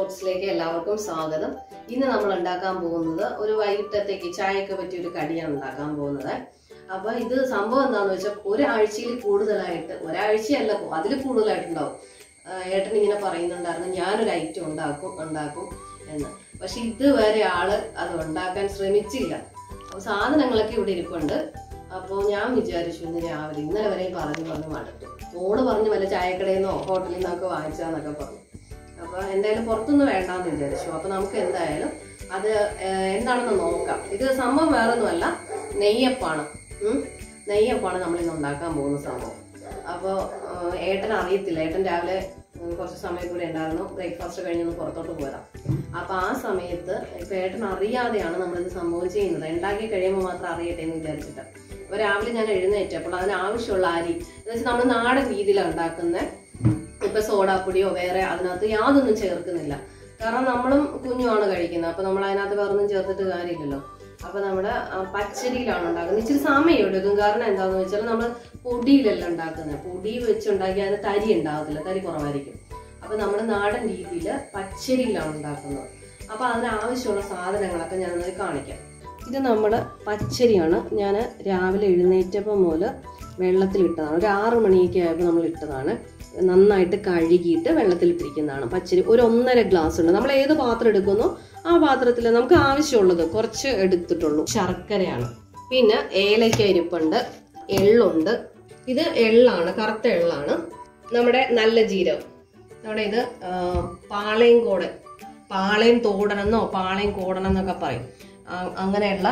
വ്ളോഗ്സിലേക്ക് എല്ലാവർക്കും സ്വാഗതം ഇന്ന് നമ്മൾ ഉണ്ടാക്കാൻ പോകുന്നത് ഒരു വൈകിട്ടത്തേക്ക് ചായയൊക്കെ പറ്റിയ ഒരു കടിയാണ് ഉണ്ടാക്കാൻ പോകുന്നത് അപ്പൊ ഇത് സംഭവം എന്താന്ന് വെച്ചാൽ ഒരാഴ്ചയിൽ കൂടുതലായിട്ട് ഒരാഴ്ചയല്ല അതിൽ കൂടുതലായിട്ടുണ്ടാവും ആ, ഏട്ടൻ ഇങ്ങനെ പറയുന്നുണ്ടായിരുന്നു ഞാനൊരു ഐറ്റം ഉണ്ടാക്കും ഉണ്ടാക്കും എന്ന് പക്ഷെ ഇതുവരെ ആള് അത് ഉണ്ടാക്കാൻ ശ്രമിച്ചില്ല അപ്പൊ സാധനങ്ങളൊക്കെ ഇവിടെ ഇരിപ്പുണ്ട് അപ്പോൾ ഞാൻ വിചാരിച്ചു ഇന്ന് രാവിലെ ഇന്നലെ വരെയും പറഞ്ഞു പറഞ്ഞു മടുത്തു ഫോണ് പറഞ്ഞു വല്ല ചായക്കടയിൽ നിന്നോ ഹോട്ടലിൽ നിന്നൊക്കെ വാങ്ങിച്ചാന്നൊക്കെ പറഞ്ഞു അപ്പൊ എന്തായാലും പുറത്തുനിന്ന് വേണ്ടാന്ന് വിചാരിച്ചു അപ്പൊ നമുക്ക് എന്തായാലും അത് ഏഹ്, എന്താണെന്ന് നോക്കാം ഇത് സംഭവം വേറൊന്നുമല്ല നെയ്യപ്പാണ് ഉം. നെയ്യപ്പാണ് നമ്മൾ ഇന്ന് ഉണ്ടാക്കാൻ പോകുന്ന സംഭവം അപ്പോൾ ഏട്ടൻ അറിയത്തില്ല ഏട്ടൻ രാവിലെ ഉം, കുറച്ച് സമയം കൂടെ ഉണ്ടായിരുന്നു ബ്രേക്ക്ഫാസ്റ്റ് കഴിഞ്ഞൊന്ന് പുറത്തോട്ട് പോയതാ അപ്പൊ ആ സമയത്ത് ഇപ്പൊ ഏട്ടൻ അറിയാതെയാണ് നമ്മളിത് സംഭവം ചെയ്യുന്നത് ഉണ്ടാക്കി കഴിയുമ്പോൾ മാത്രം അറിയട്ടെ എന്ന് വിചാരിച്ചിട്ട് അപ്പൊ രാവിലെ ഞാൻ എഴുന്നേറ്റപ്പോൾ അതിന് ആവശ്യമുള്ള അരി എന്ന് വെച്ചാൽ നമ്മൾ നാടൻ രീതിയിലാണ് ഉണ്ടാക്കുന്നത് ഇപ്പൊ സോഡാപ്പൊടിയോ വേറെ അതിനകത്ത് യാതൊന്നും ചേർക്കുന്നില്ല കാരണം നമ്മളും കുഞ്ഞുമാണ് കഴിക്കുന്നത് അപ്പൊ നമ്മൾ അതിനകത്ത് വേറെ ഒന്നും ചേർത്തിട്ട് കാര്യമില്ലല്ലോ അപ്പൊ നമ്മുടെ ആ, പച്ചരിയിലാണ് ഉണ്ടാക്കുന്നത് ഇച്ചിരി സമയം എടുക്കും കാരണം എന്താണെന്ന് വെച്ചാൽ നമ്മൾ പൊടിയിലല്ല ഉണ്ടാക്കുന്നത് പൊടി വെച്ചുണ്ടാക്കി അതിന് തരി ഉണ്ടാകത്തില്ല തരി കുറവായിരിക്കും അപ്പൊ നമ്മൾ നാടൻ രീതിയിൽ പച്ചരിയിലാണ് ഉണ്ടാക്കുന്നത് അപ്പൊ അതിന് ആവശ്യമുള്ള സാധനങ്ങളൊക്കെ ഞാൻ നിങ്ങൾക്ക് കാണിക്കാം ഇത് നമ്മൾ പച്ചരിയാണ് ഞാൻ രാവിലെ എഴുന്നേറ്റപ്പോൾ മുതൽ വെള്ളത്തിലിട്ടതാണ് ഒരു ആറ് മണിയൊക്കെ ആയപ്പോൾ നമ്മൾ ഇട്ടതാണ് നന്നായിട്ട് കഴുകിയിട്ട് വെള്ളത്തിലിട്ടിരിക്കുന്നതാണ് പച്ചരി ഒരു ഒന്നര ഗ്ലാസ് ഉണ്ട് നമ്മൾ ഏത് പാത്രം എടുക്കുന്നോ ആ പാത്രത്തിൽ നമുക്ക് ആവശ്യമുള്ളത് കുറച്ച് എടുത്തിട്ടുള്ളൂ ശർക്കരയാണ് പിന്നെ ഏലക്ക ഇരിപ്പുണ്ട് എള്ളുണ്ട് ഇത് എള്ളാണ് കറുത്ത എള്ളാണ് നമ്മുടെ നല്ല ജീരകം നമ്മുടെ ഇത് ആ, പാളയം കോടൻ പാളയം തോടനെന്നോ പാളയം കോടനം എന്നൊക്കെ പറയും ആ, അങ്ങനെയുള്ള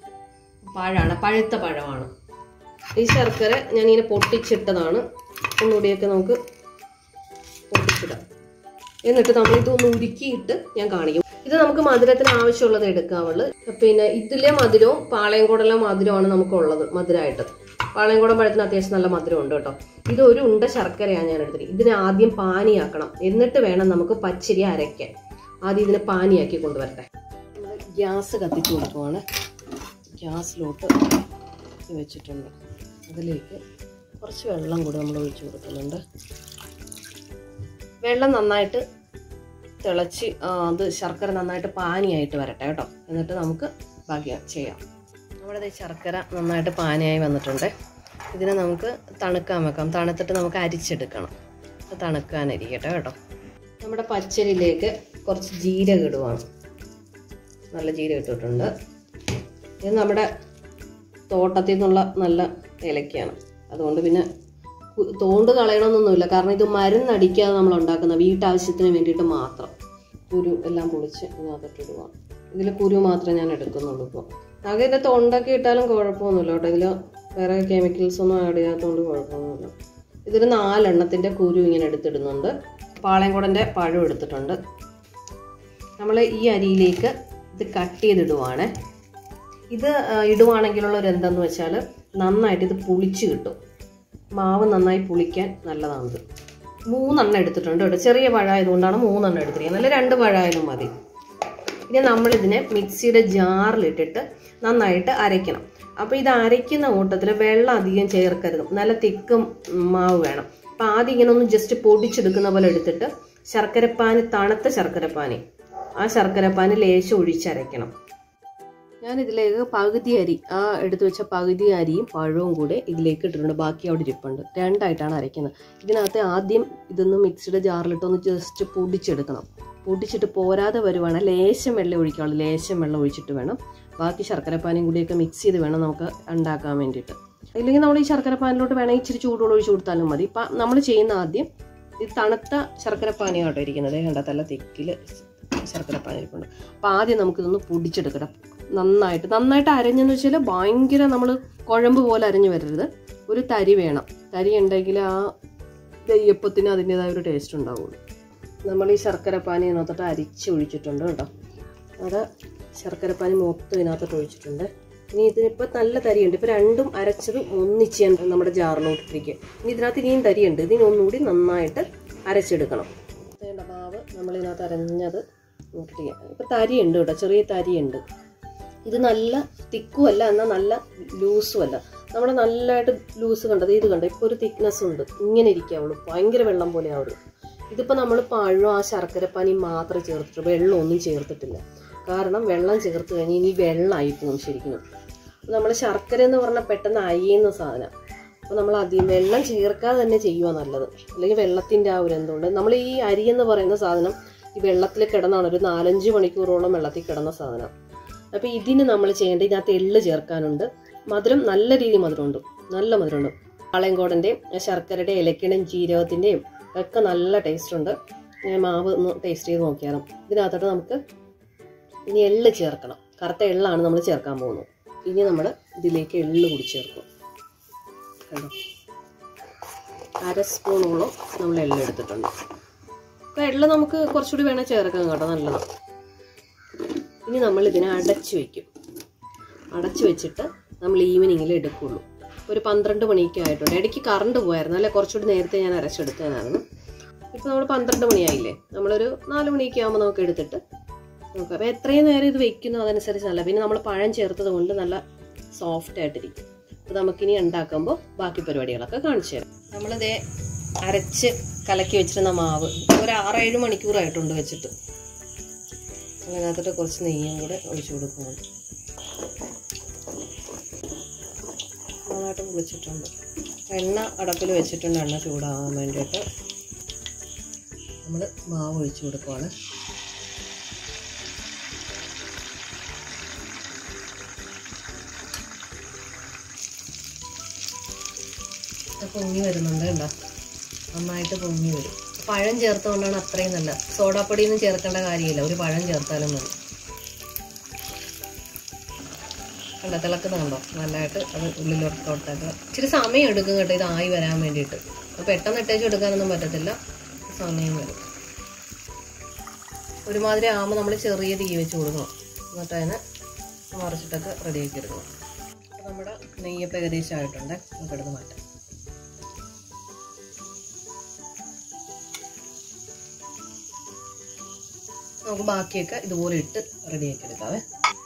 പഴമാണ് പഴുത്ത പഴമാണ് ഈ ശർക്കര ഞാനിങ്ങനെ പൊട്ടിച്ചിട്ടതാണ് ഒന്നുകൂടിയൊക്കെ നമുക്ക് പൊട്ടിച്ചിടാം എന്നിട്ട് നമ്മൾ ഇതൊന്ന് ഉരുക്കിയിട്ട് ഞാൻ കാണിക്കും ഇത് നമുക്ക് മധുരത്തിന് ആവശ്യമുള്ളത് എടുക്കാവുള്ളൂ പിന്നെ ഇതിലെ മധുരവും പാളയംകുടലെ മധുരമാണ് നമുക്കുള്ളത് മധുരമായിട്ട് പാളയംകുടം പഴത്തിന് അത്യാവശ്യം നല്ല മധുരം ഉണ്ട് കേട്ടോ ഇത് ഒരു ഉണ്ട ശർക്കരയാണ് ഞാൻ എടുത്തത് ഇതിനെ ആദ്യം പാനിയാക്കണം എന്നിട്ട് വേണം നമുക്ക് പച്ചരി അരയ്ക്കാൻ ആദ്യം ഇതിനെ പാനിയാക്കി കൊണ്ടുവരട്ടെ നമ്മൾ ഗ്യാസ് കത്തിച്ചു കൊടുക്കുവാണ് ഗ്യാസിലോട്ട് ഇത് വെച്ചിട്ടുണ്ട് അതിലേക്ക് കുറച്ച് വെള്ളം കൂടി നമ്മൾ ഒഴിച്ചു കൊടുക്കുന്നുണ്ട് വെള്ളം നന്നായിട്ട് തിളച്ച് ആ, അത് ശർക്കര നന്നായിട്ട് പാനിയായിട്ട് വരട്ടെ കേട്ടോ എന്നിട്ട് നമുക്ക് ബാക്കി ചെയ്യാം നമ്മുടെ ദേ ശർക്കര നന്നായിട്ട് പാനിയായി വന്നിട്ടുണ്ട് ഇതിനെ നമുക്ക് തണുക്കാൻ വെക്കാം തണുത്തിട്ട് നമുക്ക് അരിച്ചെടുക്കണം അത് തണുക്കാനിരിക്കട്ടെ കേട്ടോ നമ്മുടെ പച്ചരിയിലേക്ക് കുറച്ച് ജീരകം ഇടുവാണ് നല്ല ജീരകം ഇട്ടിട്ടുണ്ട് ഇത് നമ്മുടെ തോട്ടത്തിൽ നിന്നുള്ള നല്ല ഇലക്കയാണ് അതുകൊണ്ട് പിന്നെ കു- തോണ്ട് കളയണമെന്നൊന്നുമില്ല കാരണം ഇത് മരുന്നടിക്കാതെ നമ്മൾ ഉണ്ടാക്കുന്ന വീട്ടാവശ്യത്തിന് വേണ്ടിയിട്ട് മാത്രം കുരു എല്ലാം പൊളിച്ച് ഇതിനകത്തോട്ട് ഇടുക ഇതിൽ കുരു മാത്രമേ ഞാൻ എടുക്കുന്നുള്ളൂ ഇപ്പോൾ ആകെ ഇതിൻ്റെ തൊണ്ടൊക്കെ ഇട്ടാലും കുഴപ്പമൊന്നുമില്ല കേട്ടോ ഇതിൽ വേറെ കെമിക്കൽസ് ഒന്നും ആഡ് ചെയ്യാത്തതുകൊണ്ട് കുഴപ്പമൊന്നുമില്ല ഇതിൽ നാലെണ്ണത്തിൻ്റെ കുരു ഇങ്ങനെ എടുത്തിടുന്നുണ്ട് പാളയംകുടൻ്റെ പഴം എടുത്തിട്ടുണ്ട് നമ്മൾ ഈ അരിയിലേക്ക് ഇത് കട്ട് ചെയ്തിടുവാണേ ഇത് ആ, ഇടുവാണെങ്കിലുള്ള ഒരു എന്തെന്ന് വെച്ചാൽ നന്നായിട്ട് ഇത് പുളിച്ച് കിട്ടും മാവ് നന്നായി പുളിക്കാൻ നല്ലതാണിത് മൂന്നെണ്ണം എടുത്തിട്ടുണ്ട് കേട്ടോ ചെറിയ പഴമായതുകൊണ്ടാണ് മൂന്നെണ്ണം എടുത്തിരിക്കുന്നത് നല്ല രണ്ട് പഴമായാലും മതി ഇനി നമ്മളിതിനെ മിക്സിയുടെ ജാറിലിട്ടിട്ട് നന്നായിട്ട് അരയ്ക്കണം അപ്പോൾ ഇത് അരയ്ക്കുന്ന കൂട്ടത്തിൽ വെള്ളം അധികം ചേർക്കരുത് നല്ല തിക്കും മാവ് വേണം അപ്പോൾ ആദ്യം ഇങ്ങനെ ഒന്ന് ജസ്റ്റ് പൊടിച്ചെടുക്കുന്ന പോലെ എടുത്തിട്ട് ശർക്കരപ്പാനി തണുത്ത ശർക്കരപ്പാനി ആ ശർക്കരപ്പാനി ലേശം ഒഴിച്ചരയ്ക്കണം ഞാൻ ഇതിലേക്ക് പകുതി അരി ആ എടുത്തു വെച്ച പകുതി അരിയും പഴവും കൂടെ ഇതിലേക്ക് ഇട്ടിട്ടുണ്ട് ബാക്കി അവിടെ ഇരിപ്പുണ്ട് രണ്ടായിട്ടാണ് അരയ്ക്കുന്നത് ഇതിനകത്ത് ആദ്യം ഇതൊന്ന് മിക്സിയുടെ ജാറിലിട്ടൊന്ന് ജസ്റ്റ് പൊടിച്ചെടുക്കണം പൊടിച്ചിട്ട് പോരാതെ വരുവാണ് ലേശം വെള്ളം ഒഴിക്കാവുള്ളൂ ലേശം വെള്ളം ഒഴിച്ചിട്ട് വേണം ബാക്കി ശർക്കരപ്പാനിയും കൂടിയൊക്കെ മിക്സ് ചെയ്ത് വേണം നമുക്ക് ഉണ്ടാക്കാൻ വേണ്ടിയിട്ട് ഇല്ലെങ്കിൽ നമ്മൾ ഈ ശർക്കരപ്പാനിലോട്ട് വേണമെങ്കിൽ ഇച്ചിരി ചൂടുവെള്ളം ഒഴിച്ച് കൊടുത്താലും മതി ഇപ്പം നമ്മൾ ചെയ്യുന്ന ആദ്യം ഇത് തണുത്ത ശർക്കരപ്പാനിയാട്ടോ ഇരിക്കുന്നത് കണ്ട നല്ല തിക്കിൽ ശർക്കരപ്പാനി ഇരിപ്പുണ്ട് അപ്പോൾ ആദ്യം നമുക്കിതൊന്ന് പൊടിച്ചെടുക്കണം നന്നായിട്ട് നന്നായിട്ട് അരഞ്ഞെന്ന് വെച്ചാൽ ഭയങ്കര നമ്മൾ കുഴമ്പ് പോലെ അരഞ്ഞു വരരുത് ഒരു തരി വേണം തരി ഉണ്ടെങ്കിൽ ആ നെയ്യപ്പത്തിന് അതിൻ്റെതായ ഒരു ടേസ്റ്റ് ഉണ്ടാവുള്ളൂ നമ്മൾ ഈ ശർക്കരപ്പാനി ഇതിനകത്തോട്ട് അരിച്ച് ഒഴിച്ചിട്ടുണ്ട് കേട്ടോ അത് ശർക്കരപ്പാനി മൊത്തം ഇതിനകത്തോട്ട് ഒഴിച്ചിട്ടുണ്ട് ഇനി ഇതിനിപ്പോൾ നല്ല തരിയുണ്ട് ഇപ്പോൾ രണ്ടും അരച്ചത് ഒന്നിച്ച് ഞാൻ നമ്മുടെ ജാറിലോട്ട് ഇട്ടിരിക്കുക ഇനി ഇതിനകത്ത് ഇനിയും തരിയുണ്ട് ഇതിന് ഒന്നുകൂടി നന്നായിട്ട് അരച്ചെടുക്കണം വേണ്ട മാവ് നമ്മളിതിനകത്ത് അരഞ്ഞത് ഇട്ടിരിക്കുക ഇപ്പോൾ തരിയുണ്ട് കേട്ടോ ചെറിയ തരിയുണ്ട് ഇത് നല്ല തിക്കും അല്ല എന്നാൽ നല്ല ലൂസും അല്ല നമ്മുടെ നല്ലതായിട്ട് ലൂസ് കണ്ടത് ഇത് കണ്ടോ ഇപ്പോൾ ഒരു തിക്നെസ് ഉണ്ട് ഇങ്ങനെ ഇരിക്കാവുള്ളൂ ഭയങ്കര വെള്ളം പോലെ ആവുള്ളൂ ഇതിപ്പോൾ നമ്മൾ പഴം ആ ശർക്കരപ്പാനി മാത്രമേ ചേർത്തിട്ടുള്ളൂ വെള്ളമൊന്നും ചേർത്തിട്ടില്ല കാരണം വെള്ളം ചേർത്ത് കഴിഞ്ഞാൽ ഇനി വെള്ളമായി പോകും ശരിക്കും നമ്മൾ ശർക്കര എന്ന് പറഞ്ഞാൽ പെട്ടെന്ന് അയ്യുന്ന സാധനം അപ്പോൾ നമ്മൾ അധികം വെള്ളം ചേർക്കാതെ തന്നെ ചെയ്യുക നല്ലത് അല്ലെങ്കിൽ വെള്ളത്തിൻ്റെ ആ ഒരു എന്തുകൊണ്ട് നമ്മൾ ഈ അരി എന്ന് പറയുന്ന സാധനം ഈ വെള്ളത്തിൽ കിടന്നാണ് ഒരു നാലഞ്ച് മണിക്കൂറോളം വെള്ളത്തിൽ കിടന്ന സാധനം അപ്പോൾ ഇതിന് നമ്മൾ ചെയ്യേണ്ടത് ഇതിനകത്ത് എള്ള് ചേർക്കാനുണ്ട് മധുരം നല്ല രീതിയിൽ മധുരമുണ്ട് നല്ല മധുരമുണ്ട് പാളയംകോടൻ്റെയും ശർക്കരയുടെ ഇലക്കണയും ജീരകത്തിൻ്റെയും ഒക്കെ നല്ല ടേസ്റ്റ് ഉണ്ട് ഞാൻ മാവ് ഒന്ന് ടേസ്റ്റ് ചെയ്ത് നോക്കിയാലും ഇതിനകത്തോട്ട് നമുക്ക് ഇനി എള്ള് ചേർക്കണം കറുത്ത എള്ളാണ് നമ്മൾ ചേർക്കാൻ പോകുന്നത് ഇനി നമ്മൾ ഇതിലേക്ക് എള്ള് കൂടി ചേർക്കും കണ്ടോ അര സ്പൂണോളം നമ്മൾ എള്ള് എടുത്തിട്ടുണ്ട് അപ്പോൾ എള്ള് നമുക്ക് കുറച്ചുകൂടി വേണേൽ ചേർക്കാം കേട്ടോ നല്ലതാണ് ഇനി നമ്മൾ ഇതിനെ അടച്ചു വെക്കും അടച്ചു വെച്ചിട്ട് നമ്മൾ ഈവനിങ്ങിൽ എടുക്കുള്ളൂ ഒരു പന്ത്രണ്ട് മണിയൊക്കെ ആയിട്ടുണ്ട് ഇടയ്ക്ക് കറണ്ട് പോയായിരുന്നു അല്ലെ കുറച്ചുകൂടി നേരത്തെ ഞാൻ അരച്ചെടുത്തതിനായിരുന്നു ഇപ്പോൾ നമ്മൾ പന്ത്രണ്ട് മണിയായില്ലേ നമ്മളൊരു നാല് മണിയൊക്കെ ആകുമ്പോൾ നമുക്ക് എടുത്തിട്ട് നോക്കാം അപ്പോൾ എത്രയും നേരം ഇത് വെക്കുന്നു അതനുസരിച്ച് നല്ല പിന്നെ നമ്മൾ പഴം ചേർത്തത് കൊണ്ട് നല്ല സോഫ്റ്റ് ആയിട്ടിരിക്കും അപ്പോൾ നമുക്കിനി ഉണ്ടാക്കുമ്പോൾ ബാക്കി പരിപാടികളൊക്കെ കാണിച്ചു തരാം നമ്മളിതേ അരച്ച് കലക്കി വെച്ചിരുന്ന മാവ് ഒരു ആറേഴ് മണിക്കൂറായിട്ടുണ്ട് വെച്ചിട്ട് അതിനകത്തോട്ട് കുറച്ച് നെയ്യും കൂടെ ഒഴിച്ചു കൊടുക്കുന്നുണ്ട് നന്നായിട്ട് പൊളിച്ചിട്ടുണ്ട് എണ്ണ അടപ്പിൽ വെച്ചിട്ടുണ്ട് എണ്ണ ചൂടാകാൻ വേണ്ടിയിട്ട് നമ്മൾ മാവ് ഒഴിച്ചു കൊടുക്കുവാണ് ഇത് പൊങ്ങി വരുന്നുണ്ട് കണ്ടോ നന്നായിട്ട് പൊങ്ങി വരും പഴം ചേർത്തുകൊണ്ടാണ് അത്രയും നല്ല സോഡാപ്പൊടിയൊന്നും ചേർക്കേണ്ട കാര്യമില്ല ഒരു പഴം ചേർത്താലും മതി കണ്ടോ തിളക്കുന്ന കണ്ടോ നല്ലതായിട്ട് അത് ഉള്ളിലോട്ടോട്ടൊക്കെ ഇച്ചിരി സമയം എടുക്കും കേട്ടോ ഇത് ആയി വരാൻ വേണ്ടിയിട്ട് അപ്പോൾ പെട്ടെന്ന് ഇട്ടേച്ച് എടുക്കാനൊന്നും പറ്റത്തില്ല സമയം വരും ഒരുമാതിരി ആകുമ്പോൾ നമ്മൾ ചെറിയ തീ വെച്ച് കൊടുക്കണം എന്നിട്ട് അതിനെ മറിച്ചിട്ടൊക്കെ റെഡിയാക്കി എടുക്കണം അപ്പോൾ നമ്മുടെ നെയ്യപ്പം ഏകദേശം ആയിട്ടുണ്ട് നമുക്ക് എടുത്ത് മാറ്റാം നമുക്ക് ബാക്കിയൊക്കെ ഇതുപോലെ ഇട്ട് റെഡിയാക്കി എടുക്കാവേ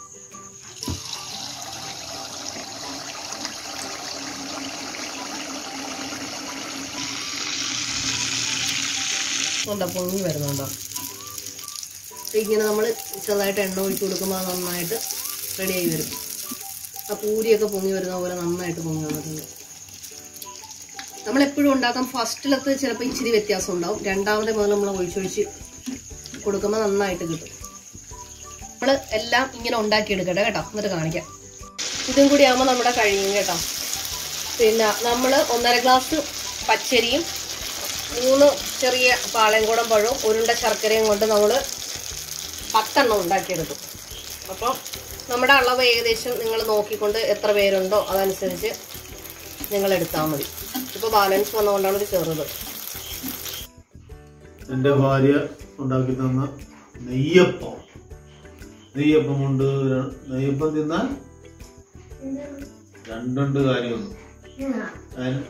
ഉണ്ടോ പൊങ്ങി വരുന്നുണ്ടോ അപ്പൊ ഇങ്ങനെ നമ്മൾ ചെറുതായിട്ട് എണ്ണ ഒഴിച്ച് കൊടുക്കുമ്പോൾ അത് നന്നായിട്ട് റെഡിയായി വരും ആ പൂരിയൊക്കെ പൊങ്ങി വരുന്ന പോലെ നന്നായിട്ട് പൊങ്ങി വന്നിട്ടുണ്ട് നമ്മളെപ്പോഴും ഉണ്ടാക്കാൻ ഫസ്റ്റിലത്ത് ചിലപ്പോൾ ഇച്ചിരി വ്യത്യാസം ഉണ്ടാവും രണ്ടാമത്തെ മുതൽ നമ്മൾ ഒഴിച്ചൊഴിച്ച് കൊടുക്കുമ്പോൾ നന്നായിട്ട് കിട്ടും നമ്മൾ എല്ലാം ഇങ്ങനെ ഉണ്ടാക്കിയെടുക്കട്ടെ കേട്ടോ എന്നിട്ട് കാണിക്കാം ഇതും കൂടി ആകുമ്പോൾ നമ്മുടെ കഴിയും കേട്ടോ പിന്നെ നമ്മൾ ഒന്നര ഗ്ലാസ് പച്ചരിയും മൂന്ന് ചെറിയ പാളയംകൂടം പഴവും ഉരുണ്ട ശർക്കരയും കൊണ്ട് നമ്മൾ പത്തെണ്ണം ഉണ്ടാക്കിയെടുക്കും അപ്പോൾ നമ്മുടെ അളവ് ഏകദേശം നിങ്ങൾ നോക്കിക്കൊണ്ട് എത്ര പേരുണ്ടോ അതനുസരിച്ച് നിങ്ങൾ എടുത്താൽ മതി ഇപ്പോൾ ബാലൻസ് വന്നുകൊണ്ടാണ് ഇത് ചെറുത് എൻ്റെ ഭാര്യ ഉണ്ടാക്കി തന്ന നെയ്യപ്പം നെയ്യപ്പം കൊണ്ട് ര- നെയ്യപ്പം തിന്നാൽ രണ്ടുണ്ട് കാര്യമൊന്നും അതിന്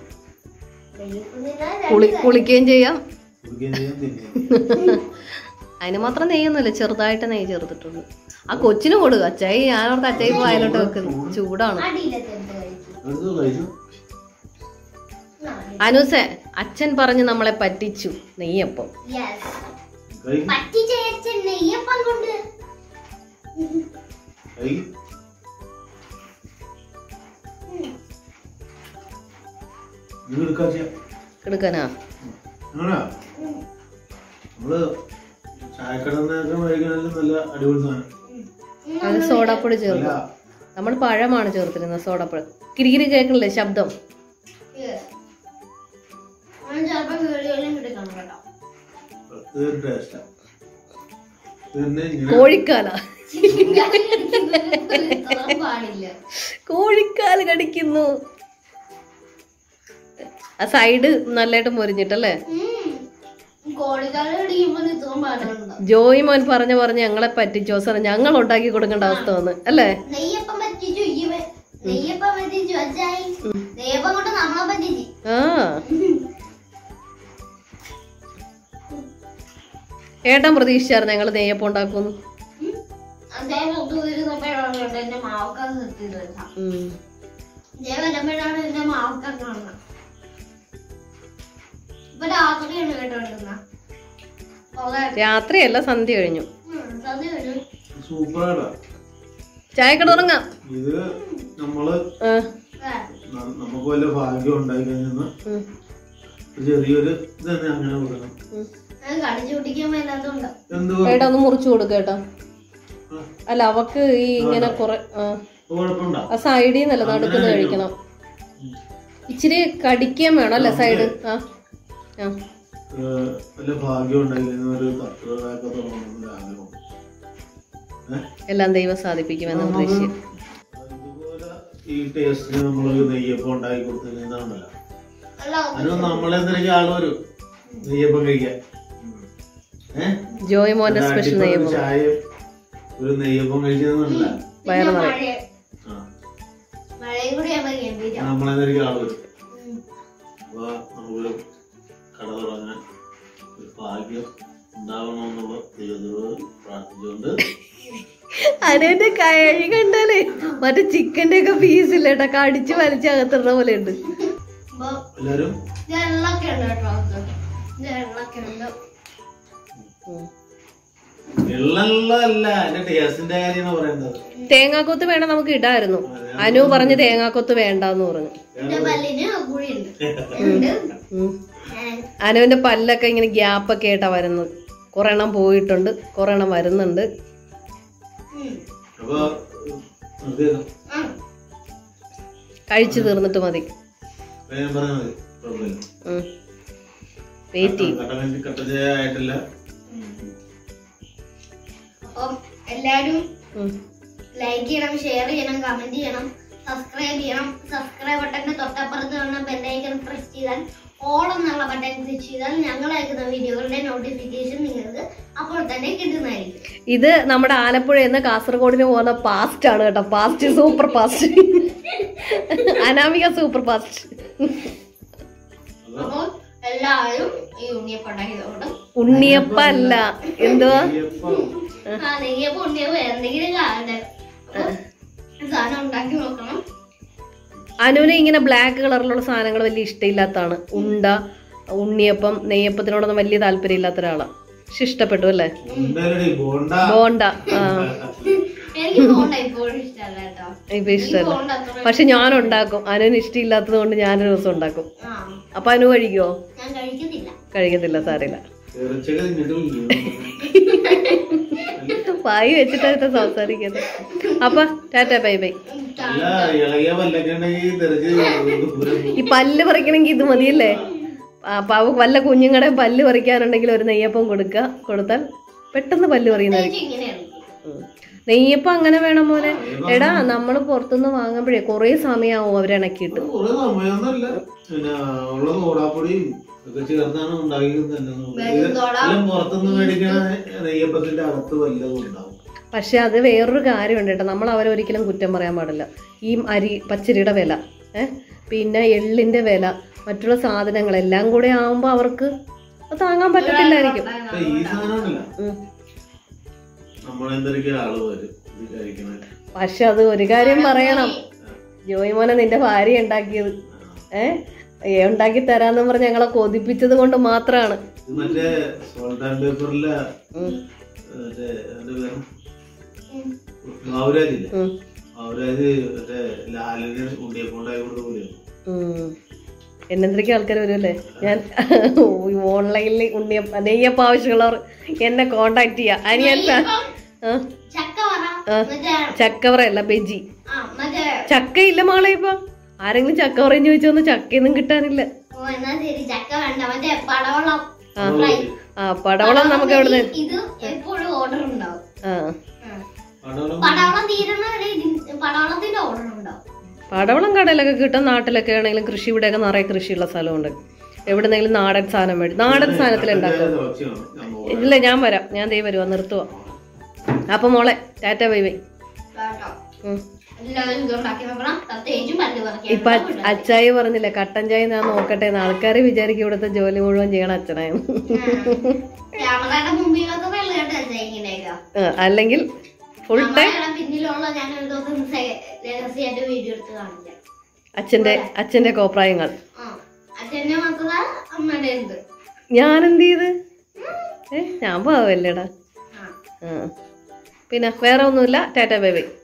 കുളി കുളിക്കുകയും ചെയ്യാം കുടിക്കുകയും ചെയ്യാൻ തിന്നുകയും അതിന് മാത്രം നെയ്യൊന്നുമില്ല ചെറുതായിട്ട് നെയ്യ് ചേർത്തിട്ടുള്ളൂ ആ കൊച്ചിന് കൊടുക്കുക അച്ചായി ഞാനോർത്ത് അച്ചായി വായിലോട്ട് വെക്കുന്നു ചൂടാണ് എടുത്ത് കഴിച്ചു അനുസെ അച്ഛൻ പറഞ്ഞ് നമ്മളെ പറ്റിച്ചു നെയ്യപ്പം കഴി നെയ്യപ്പം കൊണ്ട് കഴി ഇത് എടുക്കാൻ ചെയ്യാം എടുക്കാനാ അങ്ങനെയാ നമ്മള് ചായക്കടന്നൊക്കെ കഴിക്കണമെങ്കിൽ നല്ല അടിപൊളി സാധനം അത് സോഡാപ്പൊടി അല്ല ചേർക്കും നമ്മൾ പഴമാണ് ചേർത്തിരുന്നത് സോഡാപ്പൊടി കിരികിരി കേൾക്കണില്ലേ ശബ്ദം ചിലപ്പോ വീടുകളിലും കിടക്കണം കേട്ടോ ഇത് ടേസ്റ്റാ പിന്നെ ഇങ്ങനെ കോഴിക്കാല ഇത്രയും പാടില്ല കോഴിക്കാല് കടിക്കുന്നു ആ സൈഡ് നല്ലതായിട്ട് മൊരിഞ്ഞിട്ടല്ലേ കോഴിക്കാലം ഇടിക്കുമ്പോൾ ഇത്രയും പാടുണ്ടോ ജോയി മോൻ പറഞ്ഞ പറഞ്ഞ് ഞങ്ങളെ പറ്റിച്ചു അവസരം ഞങ്ങൾ ഉണ്ടാക്കി കൊടുക്കേണ്ട അവസ്ഥ വന്ന് അല്ലേ നെയ്യപ്പം പറ്റിച്ചു ഈ വെ- നെയ്യപ്പം പറ്റിച്ചു അച്ചായി നെയ്യപ്പം കൊണ്ട് നമ്മളെ പറ്റിച്ചു ആ ഏട്ടൻ പ്രതീക്ഷിച്ചായിരുന്നു ഞങ്ങൾ നെയ്യപ്പം ഉണ്ടാക്കുന്നു അദ്ദേഹം ഒത്തുവരുന്നപ്പോഴാണ് എന്റെ മാവക്ക നിർത്തിയത് ഉം. ഇതേ വരുമ്പോഴാണ് എന്റെ മാവക്ക കാണുന്നത് ഇപ്പൊ രാത്രിയാണ് കേട്ടോണ്ടിരുന്ന കൊള്ളാം. രാത്രിയല്ല സന്ധ്യ കഴിഞ്ഞു ഉം, സദ്യ വരും. സൂപ്പറാടാ ചായക്കട തുടങ്ങാം ഇത് നമ്മള് ആ, ആ, ന- നമുക്ക് വല്ല ഭാഗ്യം ഉണ്ടായി കഴിഞ്ഞാൽ ഉം, ചെറിയൊരു ഇത് തന്നെ അങ്ങനെ കൊടുക്കണം ഉം. അത് കടിച്ചു കുടിക്കാൻ മേലാത്തോണ്ട് എന്ത് ഏട്ടാ ഒന്ന് മുറിച്ചു കൊടുക്ക കേട്ടോ അല്ല അവക്ക് ഈ ഇങ്ങനെ കുറെ ആ, കുഴപ്പമുണ്ടോ ആ സൈഡിൽ നിന്നല്ല നടുക്കുന്ന കഴിക്കണം ഇച്ചിരി കടിക്കാൻ വേണം അല്ലേ സൈഡ് ആ ആ ഏഹ് വല്ല ഭാഗ്യം ഉണ്ടായി കഴിഞ്ഞാൽ ഒരു തട്ടുകടയൊക്കെ തുടങ്ങണമെന്ന് ആഗ്രഹം ഏഹ് എല്ലാം ദൈവം സാധിപ്പിക്കുമെന്ന് പ്രതീക്ഷിക്കും ഇതുപോലെ ഈ ടേസ്റ്റിന് നമ്മളൊരു നെയ്യപ്പം ഉണ്ടാക്കി കൊടുത്തിരുന്നതാണല്ലോ അല്ല അതിന് നമ്മളെ എന്തെങ്കിലും ആള് വരും നെയ്യപ്പം കഴിക്കാൻ ഏഹ് ജോയ് മോന്റെ സ്പെഷ്യൽ ഒരു നെയ്യപ്പം ചായ ഒരു നെയ്യപ്പം കഴിക്കുന്നതല്ല വയറ് പിന്നെ നിറയും മഴ ആ മഴയും കൂടി ആകുമ്പോ ഗംഭീരം നമ്മളെ എന്തെങ്കിലും ആള് വരും ഉം. അപ്പൊ നമുക്കൊരു കട തുടങ്ങാൻ ഒരു ഭാഗ്യം ഉണ്ടാവണമെന്നുള്ള ദൈവത്തോട് പ്രാർത്ഥിച്ചുകൊണ്ട് അതിന്റെ കഴി കണ്ടാലേ മറ്റേ ചിക്കന്റെ ഒക്കെ പീസ് ഇല്ല കേട്ടോ കടിച്ച് വലിച്ച് അകത്തിടുന്ന പോലെ ഉണ്ട് അപ്പൊ എല്ലാരും ഇത് എണ്ണൊക്കെ ഉണ്ട് കേട്ടോ അത്. ഇത് എണ്ണൊക്കെ ഉണ്ട് വെള്ളമല്ല അതിന്റെ ടേസ്റ്റിന്റെ കാര്യമാണ് പറയുന്നത് തേങ്ങാക്കൊത്ത് വേണം നമുക്ക് ഇടായിരുന്നു അനു പറഞ്ഞ് തേങ്ങാക്കൊത്ത് വേണ്ടാന്ന് പറഞ്ഞു എന്റെ പല്ലിന് കുഴിയുണ്ട് ഉണ്ട് ഉം. അനുവിന്റെ പല്ലൊക്കെ ഇങ്ങനെ ഗ്യാപ്പൊക്കെ ആയിട്ടാ വരുന്നത് കുറെ എണ്ണം പോയിട്ടുണ്ട് കുറെ എണ്ണം വരുന്നുണ്ട് ഉം. അപ്പൊ നമുക്ക് ആ. കഴിച്ചു തീർന്നിട്ട് മതി വേഗം പറഞ്ഞാൽ മതി കുഴപ്പമില്ല വെയിറ്റ് ചെയ്യും കട്ടൻ കട്ടൻ ആയിട്ടില്ല അപ്പം എല്ലാരും ഉം. ലൈക്ക് ചെയ്യണം ഷെയർ ചെയ്യണം കമന്റ് ചെയ്യണം സബ്സ്ക്രൈബ് ചെയ്യണം സബ്സ്ക്രൈബ് ബട്ടന്റെ തൊട്ടപ്പുറത്ത് കാണുന്ന ബെല്ലൈക്കൺ പ്രസ് ചെയ്താൽ ഓൾ എന്നുള്ള ബട്ടൺ ക്ലിക്ക് ചെയ്താൽ ഞങ്ങൾ അയക്കുന്ന വീഡിയോകളുടെ നോട്ടിഫിക്കേഷൻ നിങ്ങൾക്ക് അപ്പോൾ തന്നെ കിട്ടുന്നതായിരിക്കും ഇത് നമ്മുടെ ആലപ്പുഴയിൽ നിന്ന് കാസർഗോഡിന് പോകുന്ന പാസ്റ്റ് ആണ് കേട്ടോ past super past Anamika super past അപ്പോൾ എല്ലാവരും ഈ ഉണ്ണിയപ്പം ഉണ്ടാക്കിയതുകൊണ്ട് ഉണ്ണിയപ്പ അല്ല എന്തുവാ നെയ്യപ്പം ആ നെയ്യപ്പം ഉണ്ണിയപ്പം എന്തെങ്കിലും കാണട്ടെ അപ്പോൾ സാധനം ഉണ്ടാക്കി നോക്കണം അനുവിന് ഇങ്ങനെ ബ്ലാക്ക് കളറിലുള്ള സാധനങ്ങൾ വലിയ ഇഷ്ടമില്ലാത്തതാണ് ഉണ്ട ഉണ്ണിയപ്പം നെയ്യപ്പത്തിനോടൊന്നും വലിയ താല്പര്യം ഇല്ലാത്ത ഒരാളാണ് പക്ഷെ ഇഷ്ടപ്പെട്ടു അല്ലേ ഉണ്ടല്ലടി ബോണ്ട ബോണ്ട ആ എനിക്ക് പോണ്ട ഇപ്പോഴും ഇഷ്ടമല്ല കേട്ടോ ഇപ്പൊ ഇഷ്ടമല്ല പോണ്ട അത്ര പക്ഷെ ഞാൻ ഉണ്ടാക്കും അനുവിന് ഇഷ്ടമില്ലാത്തത് കൊണ്ട് ഞാനൊരു ദിവസം ഉണ്ടാക്കും ആ അപ്പൊ അനു കഴിക്കുവോ ഞാൻ കഴിക്കത്തില്ല കഴിക്കത്തില്ല സാറില്ല ഇറച്ചൊക്കെ തിന്നിട്ട് വിളിക്കും വായി വെച്ചിട്ടാണ് സംസാരിക്കുന്നത് അപ്പൊ ടാറ്റ ബൈ ബൈ ഉം, അല്ല ഇളകിയ പല്ലൊക്കെ ഉണ്ടെങ്കിൽ തെറിച്ച് ദൂരെ പോകും. ഈ പല്ല് പറിക്കണമെങ്കിൽ ഇത് മതിയല്ലേ അപ്പൊ അവ വല്ല കുഞ്ഞുങ്ങളുടെ പല്ല് പറിക്കാനുണ്ടെങ്കിൽ ഒരു നെയ്യപ്പം കൊടുക്കുക കൊടുത്താൽ പെട്ടെന്ന് പല്ല് പറിയുന്നതായിരിക്കും പ്രത്യേകിച്ച് ഇങ്ങനെയാണ് ഉം. നെയ്യപ്പം അങ്ങനെ വേണം മോനെ എടാ നമ്മൾ പുറത്തുനിന്ന് വാങ്ങുമ്പോഴേ കുറേ സമയമാവും അവരിണക്കിയിട്ട് അത് കുറെ സമയമൊന്നുമല്ല പിന്നെ ഉള്ള സോഡാപ്പൊടിയും ഒക്കെ ചേർത്താണ് ഉണ്ടാക്കിയത് തന്നെ വെറും സോഡ. എല്ലാം പുറത്തുനിന്ന് മേടിക്കണ നെയ്യപ്പത്തിന്റെ അകത്ത് വല്ലതും ഉണ്ടാവും പക്ഷെ അത് വേറൊരു കാര്യമുണ്ട് കേട്ടോ നമ്മൾ അവരെ ഒരിക്കലും കുറ്റം പറയാൻ പാടില്ല ഈ അരി പച്ചരിയുടെ വില ഏ പിന്നെ എള്ളിന്റെ വില മറ്റുള്ള സാധനങ്ങളെല്ലാം കൂടെ ആവുമ്പോൾ അവർക്ക് അത് താങ്ങാൻ പറ്റത്തില്ലായിരിക്കും പക്ഷെ ഈ സാധനമല്ല ഉം. നമ്മളെന്തൊക്കെ ആള് വരും ഇത് കഴിക്കണ പക്ഷെ അത് ഒരു കാര്യം പറയണം ജോയി മോനെ നിന്റെ ഭാര്യ ഉണ്ടാക്കിയത് ഏ ഏ, ഉണ്ടാക്കി തരാന്ന് പറഞ്ഞ് ഞങ്ങളെ കൊതിപ്പിച്ചത് കൊണ്ട് മാത്രമാണ് ഇത് മറ്റേ സോൾട്ട് ആൻഡ് പേപ്പറിലെ ഉം. മറ്റേ എന്താ പേര് ബാബുരാജില്ലേ ഉം. ബാബുരാജ് മറ്റേ ലാലിന് ഉണ്ണിയപ്പം ഉണ്ടാക്കി കൊടുത്ത പോലെയാണ് ഉം. എന്നെന്തൊക്കെ ആൾക്കാർ വരുമല്ലേ ഞാൻ ഓൺലൈനിൽ ഉണ്ണിയപ്പ നെയ്യപ്പ ആവശ്യമുള്ളവർ എന്നെ കോണ്ടാക്ട് ചെയ്യാം അനിയൻ ഫാ- ആ, ചക്ക പറ ആ. മറ്റേ ചക്കവറയല്ല ബെജി ആ മറ്റേ ചക്ക ഇല്ല മാളെ ഇപ്പൊ ആരെങ്കിലും ചക്ക പറയും ചോദിച്ചൊന്നും ചക്കയൊന്നും കിട്ടാനില്ല ഓ എന്നാ ശരി ചക്ക വേണ്ട മറ്റേ പടവളം ആ ആ പടവളം നമുക്ക് എവിടെ നിന്ന് ഇത് എപ്പോഴും ഓർഡർ ഉണ്ടാവും ആ ആ. പടവലം പടവളം തീരുന്ന വരെ ഇതിൻ- പടവളത്തിന്റെ ഓർഡർ ഉണ്ടാവും പടവളം കടയിലൊക്കെ കിട്ടും നാട്ടിലൊക്കെ ആണെങ്കിലും കൃഷി ഇവിടെയൊക്കെ നിറയെ കൃഷിയുള്ള സ്ഥലമുണ്ട് എവിടെന്നെങ്കിലും നാടൻ സാധനം മേടി നാടൻ സാധനത്തിൽ ഉണ്ടാക്കും തിളച്ചാണ് ഞാൻ നോക്കാം. ഇല്ല ഞാൻ വരാം ഞാൻ ദേ വരുവാ നിർത്തുവാ അപ്പൊ മോളെ ടാറ്റ ബൈ ബൈ കേട്ടോ ഉം. എല്ലാവരും ഇത് ഉണ്ടാക്കി നോക്കണം പ്രത്യേകിച്ചും പല്ല് ഇപ്പൊ പറിക്കാൻ അച്ഛ- അച്ചായി പറഞ്ഞില്ലേ കട്ടൻ ചായ ഞാൻ നോക്കട്ടെ ആൾക്കാർ വിചാരിക്കും ഇവിടുത്തെ ജോലി മുഴുവൻ ചെയ്യണ അച്ഛനായിരുന്നു ക്യാമറയുടെ മുമ്പിൽ മാത്രമേ ഉള്ളൂ കേട്ടോ അച്ഛാ ഇങ്ങനെയൊക്കെ ആ, അല്ലെങ്കിൽ ഫുൾ ടൈം ക്യാമറയുടെ പിന്നിലുള്ള ഞാൻ ഒരു ദിവസം സെ- രഹസ്യമായിട്ട് വീഡിയോ എടുത്ത് കാണിക്കാം അച്ഛന്റെ അച്ഛന്റെ കോപ്രായങ്ങൾ ആ അച്ഛന്റെ മാത്രമല്ല അമ്മയുടെ ഉണ്ട് ഞാൻ എന്ത് ചെയ്ത് ഏ ഞാൻ പാവല്ലേടാ ആ ആ പിന്നെ വേറെ ഒന്നുമില്ല ടാറ്റ ബേബി